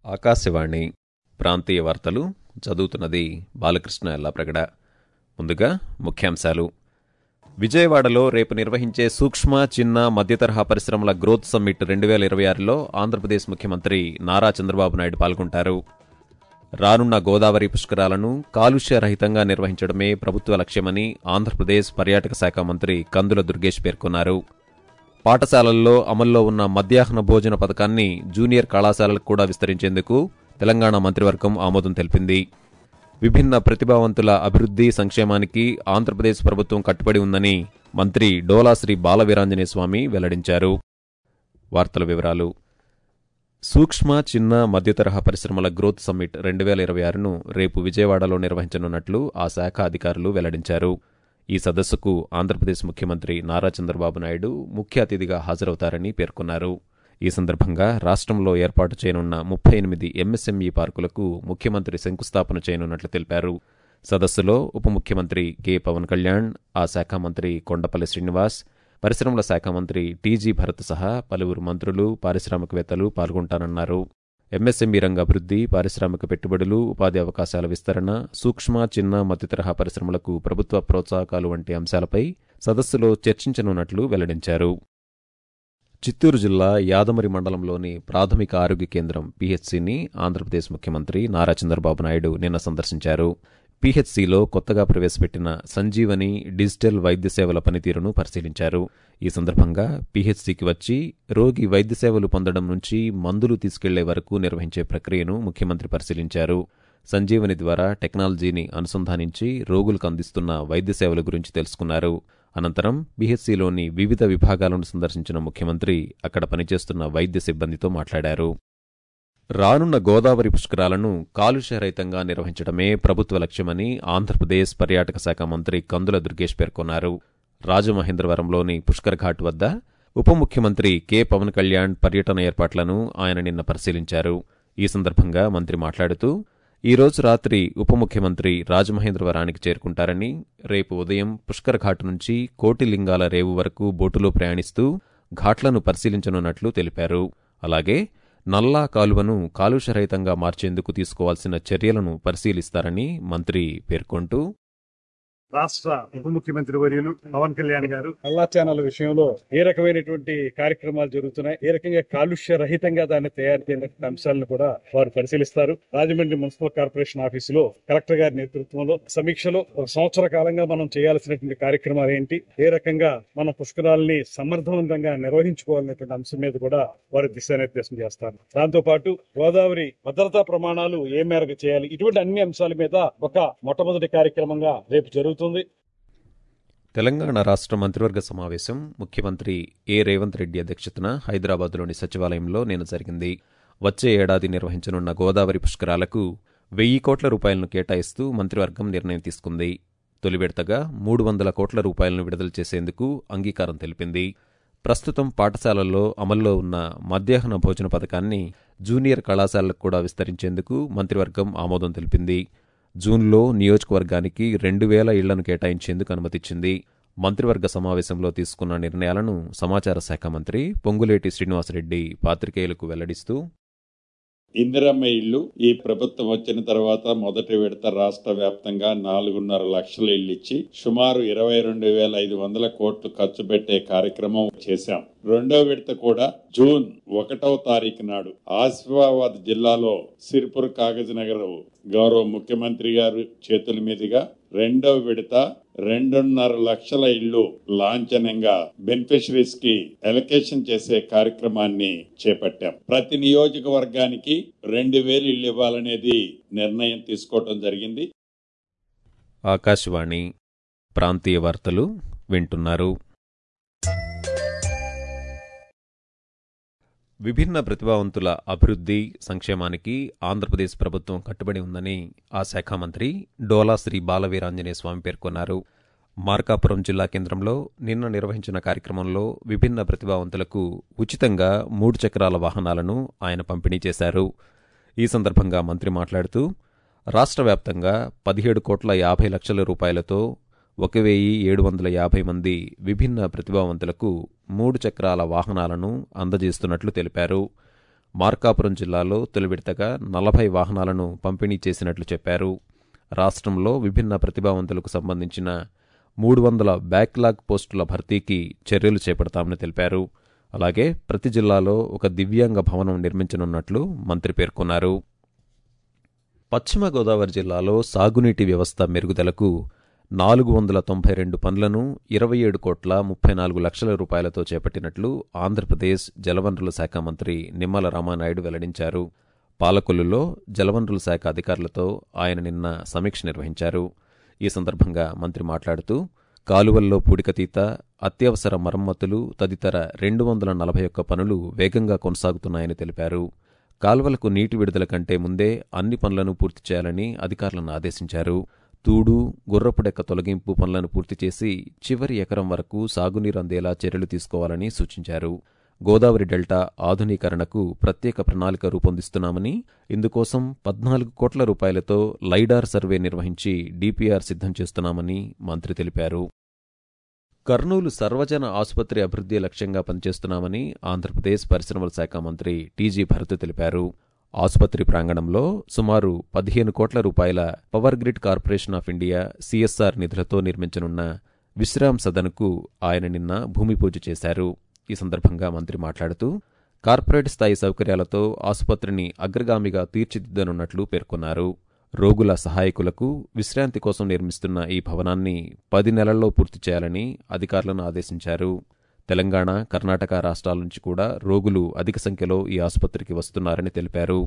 ఆకాశవాణి ప్రాంతీయ వార్తలు చదువుతున్నది బాలకృష్ణ ఎల్లాప్రగడ ముందుగా ముఖ్యాంశాలు విజయవాడలో రేపు నిర్వహించే సూక్ష్మ చిన్న మధ్యతరహా పరిశ్రమల గ్రోత్ సమ్మిట్ రెండు వేల ఇరవై ఆరులో ఆంధ్రప్రదేశ్ ముఖ్యమంత్రి నారా చంద్రబాబు నాయుడు పాల్గొంటారు రానున్న గోదావరి పుష్కరాలను కాలుష్య రహితంగా నిర్వహించడమే ప్రభుత్వ లక్ష్యమని ఆంధ్రప్రదేశ్ పర్యాటక శాఖ మంత్రి కందుల దుర్గేష్ పేర్కొన్నారు పాఠశాలల్లో అమల్లో ఉన్న మధ్యాహ్న భోజన పథకాన్ని జూనియర్ కళాశాలలకు కూడా విస్తరించేందుకు తెలంగాణ మంత్రివర్గం ఆమోదం తెలిపింది విభిన్న ప్రతిభావంతుల అభివృద్ధి సంక్షేమానికి ఆంధ్రప్రదేశ్ ప్రభుత్వం కట్టుబడి ఉందని మంత్రి డోలాశ్రీ బాలవీరాంజనేయ స్వామి వెల్లడించారు వార్తల వివరాలు సూక్ష్మ చిన్న మధ్యతరహా పరిశ్రమల గ్రోత్ సమ్మిట్ రెండు వేల ఇరవై ఆరును రేపు విజయవాడలో నిర్వహించనున్నట్లు ఆ శాఖ అధికారులు వెల్లడించారు ఈ సదస్సుకు ఆంధ్రప్రదేశ్ ముఖ్యమంత్రి నారా చంద్రబాబు నాయుడు ముఖ్య అతిథిగా హాజరవుతారని పేర్కొన్నారు ఈ సందర్భంగా రాష్ట్రంలో ఏర్పాటు చేయనున్న ముప్పై ఎనిమిది ఎంఎస్ఎంఈ పార్కులకు ముఖ్యమంత్రి శంకుస్థాపన చేయనున్నట్లు తెలిపారు సదస్సులో ఉప ముఖ్యమంత్రి కె పవన్ కళ్యాణ్ ఆ శాఖ మంత్రి కొండపల్లి శ్రీనివాస్ పరిశ్రమల శాఖ మంత్రి టీజీ భరత్ సహా పలువురు మంత్రులు పారిశ్రామికవేత్తలు పాల్గొంటానన్నారు ఎంఎస్ఎంఈ రంగ అభివృద్ధి పారిశ్రామిక పెట్టుబడులు ఉపాధి అవకాశాల విస్తరణ సూక్ష్మ చిన్న మధ్యతరహా పరిశ్రమలకు ప్రభుత్వ ప్రోత్సాహకాలు వంటి అంశాలపై సదస్సులో చర్చించనున్నట్లు వెల్లడించారు చిత్తూరు జిల్లా యాదమరి మండలంలోని ప్రాథమిక ఆరోగ్య కేంద్రం పీహెచ్సీని ఆంధ్రప్రదేశ్ ముఖ్యమంత్రి నారా చంద్రబాబు నాయుడు నిన్న సందర్శించారు పీహెచ్సీలో కొత్తగా ప్రవేశపెట్టిన సంజీవని డిజిటల్ వైద్య సేవల పనితీరును పరిశీలించారు ఈ సందర్భంగా పీహెచ్సీకి వచ్చి రోగి వైద్య సేవలు పొందడం నుంచి మందులు తీసుకెళ్లే వరకు నిర్వహించే ప్రక్రియను ముఖ్యమంత్రి పరిశీలించారు సంజీవని ద్వారా టెక్నాలజీని అనుసంధానించి రోగులకు అందిస్తున్న వైద్య సేవల గురించి తెలుసుకున్నారు అనంతరం బీహెచ్సీలోని వివిధ విభాగాలను సందర్శించిన ముఖ్యమంత్రి అక్కడ పనిచేస్తున్న వైద్య సిబ్బందితో మాట్లాడారు రానున్న గోదావరి పుష్కరాలను కాలుష్యరహితంగా నిర్వహించడమే ప్రభుత్వ లక్ష్యమని ఆంధ్రప్రదేశ్ పర్యాటక శాఖ మంత్రి కందుల దుర్గేష్ పేర్కొన్నారు రాజమహేంద్రవరంలోని పుష్కర్ ఘాట్ వద్ద ఉప ముఖ్యమంత్రి కె పవన్ కళ్యాణ్ పర్యటన ఏర్పాట్లను ఆయన నిన్న పరిశీలించారు ఈ సందర్భంగా మంత్రి మాట్లాడుతూ ఈ రోజు రాత్రి ఉప ముఖ్యమంత్రి రాజమహేంద్రవరానికి చేరుకుంటారని రేపు ఉదయం పుష్కర్ ఘాట్ నుంచి కోటిలింగాల రేవు వరకు బోటులో ప్రయాణిస్తూ ఘాట్లను పరిశీలించనున్నట్లు తెలిపారు అలాగే నల్లా కాలువను కాలుష్యరహితంగా మార్చేందుకు తీసుకోవాల్సిన చర్యలను పరిశీలిస్తారని మంత్రి పేర్కొంటూ రాష్ట్ర ఉప ముఖ్యమంత్రి వర్యులు పవన్ కళ్యాణ్ గారు నల్లా ఛానల్ విషయంలో ఏ రకమైనటువంటి కార్యక్రమాలు జరుగుతున్నాయి ఏ రకంగా కాలుష్య రహితంగా దాన్ని తయారు చేయని అంశాలను కూడా వారు పరిశీలిస్తారు రాజమండ్రి మున్సిపల్ కార్పొరేషన్ ఆఫీసులో కలెక్టర్ గారి నేతృత్వంలో సమీక్షలో ఒక సంవత్సర కాలంగా మనం చేయాల్సినటువంటి కార్యక్రమాలు ఏంటి ఏ రకంగా మనం పుష్కరాలని సమర్థవంతంగా నిర్వహించుకోవాలనేటువంటి అంశం మీద కూడా వారు దిశానిర్దేశం చేస్తారు దాంతో పాటు గోదావరి భద్రతా ప్రమాణాలు ఏ మేరకు చేయాలి ఇటువంటి అన్ని అంశాల మీద ఒక మొట్టమొదటి కార్యక్రమంగా రేపు జరుగుతుంది తెలంగాణ రాష్ట్ర మంత్రివర్గ సమావేశం ముఖ్యమంత్రి ఏ రేవంత్ రెడ్డి అధ్యక్షతన హైదరాబాద్లోని సచివాలయంలో నిన్న జరిగింది వచ్చే ఏడాది నిర్వహించనున్న గోదావరి పుష్కరాలకు వెయ్యి కోట్ల రూపాయలను కేటాయిస్తూ మంత్రివర్గం నిర్ణయం తీసుకుంది తొలి విడతగా మూడు వందల కోట్ల రూపాయలను విడుదల చేసేందుకు అంగీకారం తెలిపింది ప్రస్తుతం పాఠశాలల్లో అమల్లో ఉన్న మధ్యాహ్న భోజన పథకాన్ని జూనియర్ కళాశాలకు కూడా విస్తరించేందుకు మంత్రివర్గం ఆమోదం తెలిపింది జూన్లో నియోజకవర్గానికి రెండు వేల ఇళ్లను కేటాయించేందుకు అనుమతిచ్చింది మంత్రివర్గ సమావేశంలో తీసుకున్న నిర్ణయాలను సమాచార శాఖ మంత్రి పొంగులేటి శ్రీనివాసరెడ్డి పాత్రికేయులకు వెల్లడిస్తూ ఇందిరమ్మ ఇల్లు ఈ ప్రభుత్వం వచ్చిన తర్వాత మొదటి విడత రాష్ట్ర వ్యాప్తంగా నాలుగున్నర లక్షల ఇల్లు ఇచ్చి సుమారు ఇరవై రెండు వేల ఐదు వందల కోట్లు ఖర్చు పెట్టే కార్యక్రమం చేశాం రెండో విడత కూడా జూన్ ఒకటవ తారీఖు నాడు ఆసిఫాబాద్ జిల్లాలో సిర్పూర్ కాగజ్ నగర్ గౌరవ ముఖ్యమంత్రి గారు చేతుల మీదుగా రెండో విడత రెండున్నర లక్షల ఇళ్లు లాంఛనంగా బెనిఫిషరీస్ కి ఎలకేషన్ చేసే కార్యక్రమాన్ని చేపట్టాం ప్రతి నియోజకవర్గానికి రెండు వేలు ఇళ్లు ఇవ్వాలనేది నిర్ణయం తీసుకోవటం జరిగింది ఆకాశవాణి ప్రాంతీయ వార్తలు వింటున్నారు విభిన్న ప్రతిభావంతుల అభివృద్ధి సంక్షేమానికి ఆంధ్రప్రదేశ్ ప్రభుత్వం కట్టుబడి ఉందని ఆ శాఖ మంత్రి డోలా శ్రీ బాలవీరాంజనేయ స్వామి పేర్కొన్నారు మార్కాపురం జిల్లా కేంద్రంలో నిన్న నిర్వహించిన కార్యక్రమంలో విభిన్న ప్రతిభావంతులకు ఉచితంగా మూడు చక్రాల వాహనాలను ఆయన పంపిణీ చేశారు ఈ సందర్భంగా మంత్రి మాట్లాడుతూ రాష్ట్ర వ్యాప్తంగా పదిహేడు కోట్ల యాభై లక్షల రూపాయలతో ఒక వెయ్యి ఏడు వందల యాభై మంది విభిన్న ప్రతిభావంతులకు మూడు చక్రాల వాహనాలను అందజేస్తున్నట్లు తెలిపారు మార్కాపురం జిల్లాలో తొలి విడతగా నలభై వాహనాలను పంపిణీ చేసినట్లు చెప్పారు రాష్ట్రంలో విభిన్న ప్రతిభావంతులకు సంబంధించిన మూడు వందల బ్యాక్లాగ్ పోస్టుల భర్తీకి చర్యలు చేపడతామని తెలిపారు అలాగే ప్రతి జిల్లాలో ఒక దివ్యాంగ భవనం నిర్మించనున్నట్లు మంత్రి పేర్కొన్నారు పశ్చిమ గోదావరి జిల్లాలో సాగునీటి వ్యవస్థ మెరుగుదలకు నాలుగు వందల తొంభై రెండు పనులను ఇరవై ఏడు కోట్ల ముప్పై నాలుగు లక్షల రూపాయలతో చేపట్టినట్లు ఆంధ్రప్రదేశ్ జలవనరుల శాఖ మంత్రి నిమ్మల రామానాయుడు వెల్లడించారు పాలకొల్లులో జలవనరుల శాఖ అధికారులతో ఆయన నిన్న సమీక్ష నిర్వహించారు ఈ సందర్భంగా మంత్రి మాట్లాడుతూ కాలువల్లో పూడికతీత అత్యవసర మరమ్మతులు తదితర రెండు వందల నలభై ఒక్క పనులు వేగంగా కొనసాగుతున్నాయని తెలిపారు కాలువలకు నీటి విడుదల కంటే ముందే అన్ని పనులను పూర్తి చేయాలని అధికారులను ఆదేశించారు తూడు గుర్రపుడెక్క తొలగింపు పనులను పూర్తి చేసి చివరి ఎకరం వరకు సాగునీరు అందేలా చర్యలు తీసుకోవాలని సూచించారు గోదావరి డెల్టా ఆధునీకరణకు ప్రత్యేక ప్రణాళిక రూపొందిస్తున్నామని ఇందుకోసం పద్నాలుగు కోట్ల రూపాయలతో లైడార్ సర్వే నిర్వహించి డీపీఆర్ సిద్ధం చేస్తున్నామని మంత్రి తెలిపారు కర్నూలు సర్వజన ఆసుపత్రి అభివృద్ధి లక్ష్యంగా పనిచేస్తున్నామని ఆంధ్రప్రదేశ్ పరిశ్రమల శాఖ మంత్రి టీజీ భరత్ తెలిపారు ఆసుపత్రి ప్రాంగణంలో సుమారు పదిహేను కోట్ల రూపాయల power grid corporation of India CSR నిధులతో నిర్మించనున్న విశ్రామ్ సదన్కు ఆయన నిన్న భూమి పూజ చేశారు ఈ సందర్భంగా మంత్రి మాట్లాడుతూ కార్పొరేట్ స్థాయి సౌకర్యాలతో ఆసుపత్రిని అగ్రగామిగా తీర్చిదిద్దనున్నట్లు పేర్కొన్నారు రోగుల సహాయకులకు విశ్రాంతి కోసం నిర్మిస్తున్న ఈ భవనాన్ని పది నెలల్లో పూర్తి చేయాలని అధికారులను ఆదేశించారు తెలంగాణ కర్ణాటక రాష్ట్రాల నుంచి కూడా రోగులు అధిక సంఖ్యలో ఈ ఆసుపత్రికి వస్తున్నారని తెలిపారు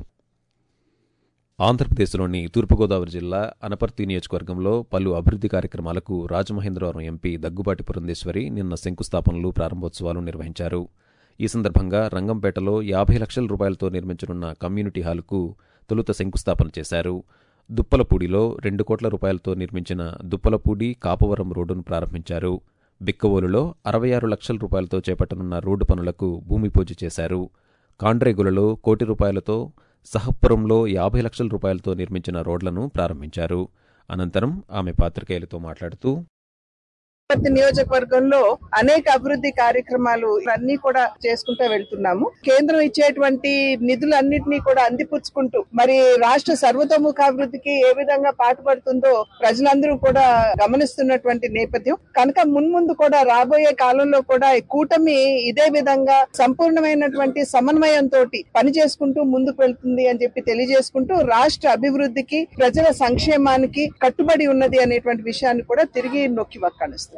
ఆంధ్రప్రదేశ్లోని తూర్పుగోదావరి జిల్లా అనపర్తి నియోజకవర్గంలో పలు అభివృద్ధి కార్యక్రమాలకు రాజమహేంద్రవరం ఎంపీ దగ్గుబాటి పురంధేశ్వరి నిన్న శంకుస్థాపనలు ప్రారంభోత్సవాలు నిర్వహించారు ఈ సందర్భంగా రంగంపేటలో యాభై లక్షల రూపాయలతో నిర్మించనున్న కమ్యూనిటీ హాలుకు తొలుత శంకుస్థాపన చేశారు దుప్పలపూడిలో రెండు కోట్ల రూపాయలతో నిర్మించిన దుప్పలపూడి కాపవరం రోడ్డును ప్రారంభించారు బిక్కవోలులో అరవై ఆరు లక్షల రూపాయలతో చేపట్టనున్న రోడ్డు పనులకు భూమి పూజ చేశారు కాండ్రేగులలో కోటి రూపాయలతో సహపురంలో యాభై లక్షల రూపాయలతో నిర్మించిన రోడ్లను ప్రారంభించారు అనంతరం ఆమె పాత్రికేయులతో మాట్లాడుతూ ప్రతి నియోజకవర్గంలో అనేక అభివృద్ధి కార్యక్రమాలు అన్ని కూడా చేసుకుంటూ వెళ్తున్నాము కేంద్రం ఇచ్చేటువంటి నిధులన్నింటినీ కూడా అందిపుచ్చుకుంటూ మరి రాష్ట్ర సర్వతోముఖాభివృద్ధికి ఏ విధంగా పాటుపడుతుందో ప్రజలందరూ కూడా గమనిస్తున్నటువంటి నేపథ్యం కనుక మున్ముందు కూడా రాబోయే కాలంలో కూడా ఈ కూటమి ఇదే విధంగా సంపూర్ణమైనటువంటి సమన్వయంతో పని చేసుకుంటూ ముందుకు వెళ్తుంది అని చెప్పి తెలియజేసుకుంటూ రాష్ట్ర అభివృద్ధికి ప్రజల సంక్షేమానికి కట్టుబడి ఉన్నది అనేటువంటి విషయాన్ని కూడా తిరిగి నొక్కి వక్కాణిస్తున్నారు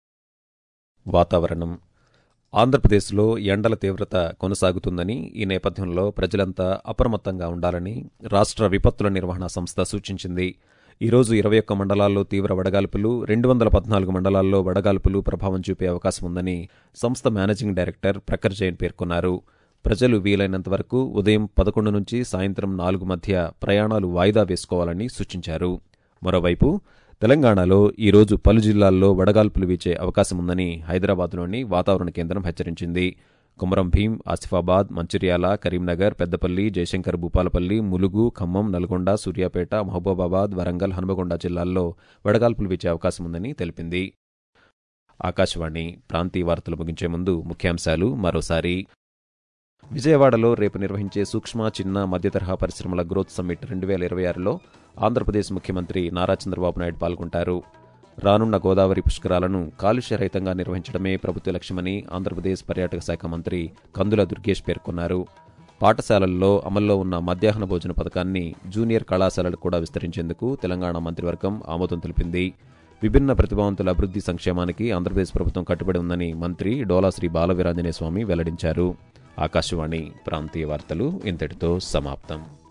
వాతావరణం ఆంధ్రప్రదేశ్లో ఎండల తీవ్రత కొనసాగుతుందని ఈ నేపథ్యంలో ప్రజలంతా అప్రమత్తంగా ఉండాలని రాష్ట్ర విపత్తుల నిర్వహణ సంస్థ సూచించింది ఈరోజు ఇరవై ఒక్క మండలాల్లో తీవ్ర వడగాల్పులు రెండు వందల పద్నాలుగు మండలాల్లో వడగాల్పులు ప్రభావం చూపే అవకాశం ఉందని సంస్థ మేనేజింగ్ డైరెక్టర్ ప్రఖర్ జైన్ పేర్కొన్నారు ప్రజలు వీలైనంత వరకు ఉదయం పదకొండు నుంచి సాయంత్రం నాలుగు మధ్య ప్రయాణాలు వాయిదా వేసుకోవాలని సూచించారు మరోవైపు తెలంగాణలో ఈరోజు పలు జిల్లాల్లో వడగాల్పులు వీచే అవకాశం ఉందని హైదరాబాద్లోని వాతావరణ కేంద్రం హెచ్చరించింది కుమరం భీం ఆసిఫాబాద్ మంచిర్యాల కరీంనగర్ పెద్దపల్లి జయశంకర్ భూపాలపల్లి ములుగు ఖమ్మం నల్గొండ సూర్యాపేట మహబూబాబాద్ వరంగల్ హనుమకొండ జిల్లాల్లో వడగాల్పులు వీచే అవకాశం ఉందని తెలిపింది ఆకాశవాణి ప్రాంతీయ వార్తలు ముగించే ముందు ముఖ్యాంశాలు మరోసారి విజయవాడలో రేపు నిర్వహించే సూక్ష్మ చిన్న మధ్యతరహా పరిశ్రమల గ్రోత్ సమ్మిట్ రెండు వేల ఇరవై ఆరులో ఆంధ్రప్రదేశ్ ముఖ్యమంత్రి నారా చంద్రబాబు నాయుడు పాల్గొంటారు రానున్న గోదావరి పుష్కరాలను కాలుష్యరహితంగా నిర్వహించడమే ప్రభుత్వ లక్ష్యమని ఆంధ్రప్రదేశ్ పర్యాటక శాఖ మంత్రి కందుల దుర్గేష్ పేర్కొన్నారు పాఠశాలల్లో అమల్లో ఉన్న మధ్యాహ్న భోజన పథకాన్ని జూనియర్ కళాశాలలకు కూడా విస్తరించేందుకు తెలంగాణ మంత్రివర్గం ఆమోదం తెలిపింది విభిన్న ప్రతిభావంతుల అభివృద్ధి సంక్షేమానికి ఆంధ్రప్రదేశ్ ప్రభుత్వం కట్టుబడి ఉందని మంత్రి డోలాశ్రీ బాలవీరాంజనేయ స్వామి వెల్లడించారు ఆకాశవాణి ప్రాంతీయ వార్తలు ఇంతటితో సమాప్తం